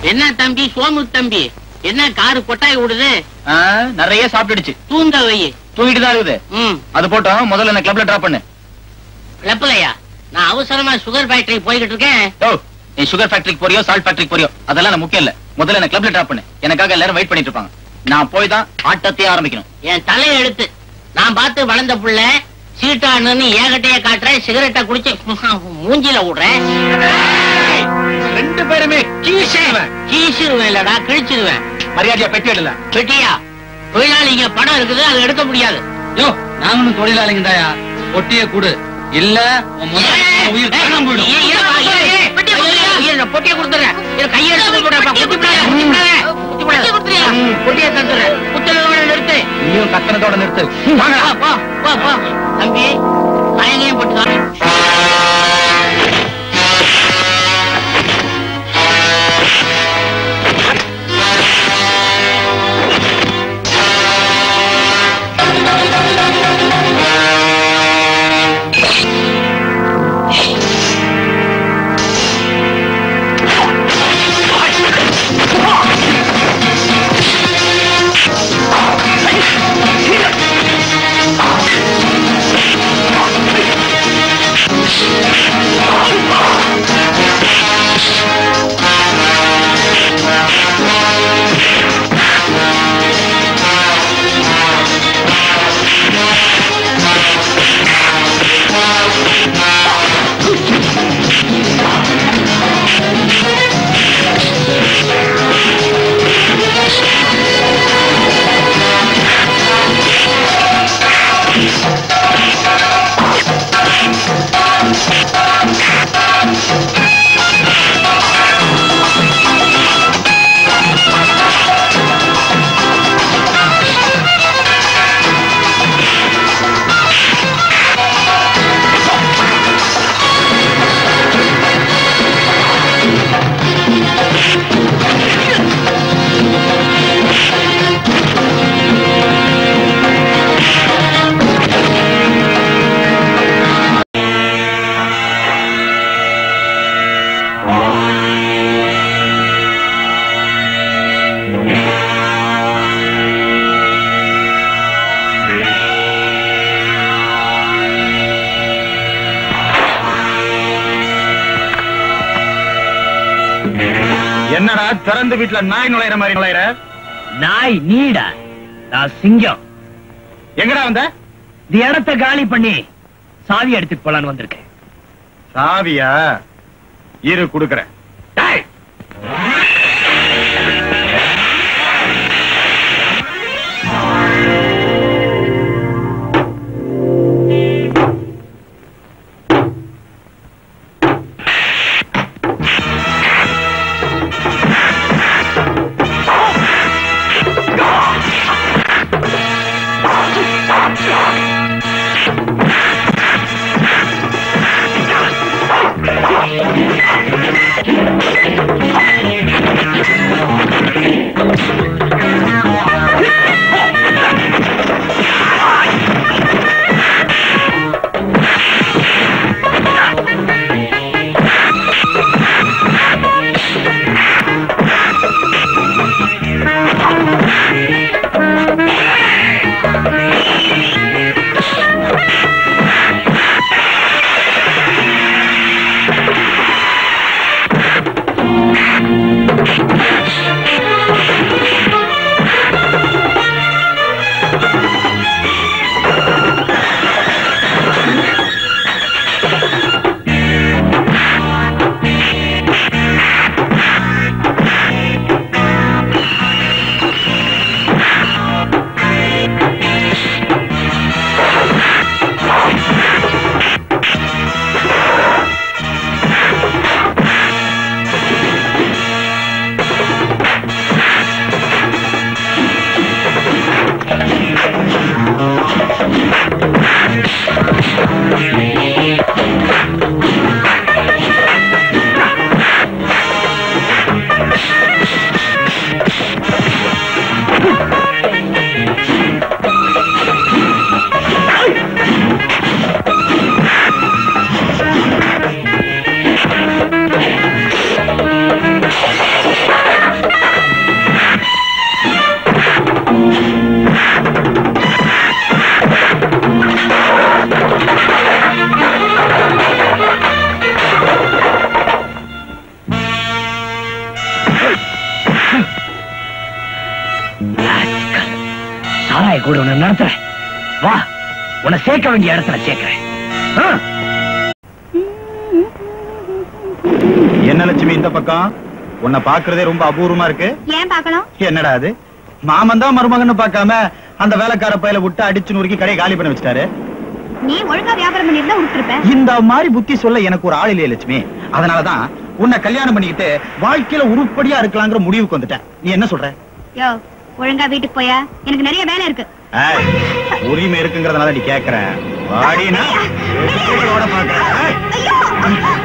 என்ன தம்பி சோமு தம்பி என்ன காரு கொட்டாய் விடுது ஆ, நிறைய சாப்பிட்டுடுச்சு தூங்க வை தூங்கிட்டு தான் இருக்குது ம் அது போட்டோம் முதல்ல என்ன கிளப்ல டிராப் பண்ணு லப்பலையா நான் அவசரமா சுகர் ஃபேக்டரி போய்கிட்டு இருக்கேன் ஓ நீ சுகர் ஃபேக்டரிக்கு போறியோ சால்ட் ஃபேக்டரிக்கு போறியோ அதெல்லாம் எனக்கு முக்கியம் இல்ல முதல்ல என்ன கிளப்ல டிராப் பண்ணு எனக்காக எல்லாரும் வெயிட் பண்ணிட்டு இருப்பாங்க நான் போய் தான் ஆட்டத்தையே ஆரம்பிக்கணும் என் தலையை எடுத்து நான் பார்த்து வளர்ந்த புள்ள சீட்டானுன்னு ஏகட்டைய காட்டுறேன் சிகரெட்டை குடிச்சு மூஞ்சில விடுறேன் ரெண்டு பேருமே கீசிருவேன் இல்லடா கிழிச்சிருவேன் மரியாதையா பெட்டி எடுல பெட்டியா தொழிலாளிங்க பணம் இருக்குது அதை எடுக்க முடியாது யோ நாங்களும் தொழிலாளிங்க தாயா ஒட்டிய கூடு இல்ல உன் முதல்ல உயிர் காணாம போயிடும் ஏய், ஏய், ஏய், ஏய், பொட்டியை கொடுத்துறியா? ஏய், நான் பொட்டியை கொடுத்துறேன். இதை கையெடுத்து கும்பிடுறேன்ப்பா. குத்தி விடாத, குத்தி விடாத. குத்தி விடாத. ம், பொட்டியை தந்துடுறேன். குத்துறதோட நிறுத்து. நீயும் கத்தனத்தோட நிறுத்து போ, போ, போ, போ. தம்பி, பயனையும் போட்டுக்கோ. என்னடா திறந்த வீட்டுல நாய் நுழையிற மாதிரி நுழையிற நாய் நீடா நான் சிங்கம் எங்கடா வந்த இந்த இடத்த காலி பண்ணி சாவி எடுத்துட்டு போலான்னு வந்திருக்கேன் சாவியா இரு குடுக்கறேன் டேய்! ஆ கூட உன்னை நடத்துறேன் வா உன்னை சேர்க்க வேண்டிய இடத்துல சேர்க்கிறேன் ஆ? என்ன லட்சுமி இந்த பக்கம் உன்னை பாக்குறதே ரொம்ப அபூர்வமா இருக்கு ஏன் பார்க்கணும் என்னடா அது மாமன் தான் மருமகன்னு பார்க்காம அந்த வேலைக்கார பையில விட்டு அடிச்சு நொறுக்கி கடையை காலி பண்ண வச்சுட்டாரு நீ ஒழுங்கா வியாபாரம் பண்ணிருந்தா விட்டுருப்ப இந்த மாதிரி புத்தி சொல்ல எனக்கு ஒரு ஆள் இல்லையே லட்சுமி அதனாலதான் உன்னை கல்யாணம் பண்ணிக்கிட்டு வாழ்க்கையில உருப்படியா இருக்கலாங்கிற முடிவுக்கு வந்துட்டேன் நீ என்ன சொல்ற யோ ஒழுங்கா வீட்டுக்கு போயா எனக்கு நிறைய வேலை இருக்கு ஏய், உரிமை இருக்குங்கிறதுனால நீ கேக்குறேன் வாடினா பாக்குறேன் ஏய். ஐயோ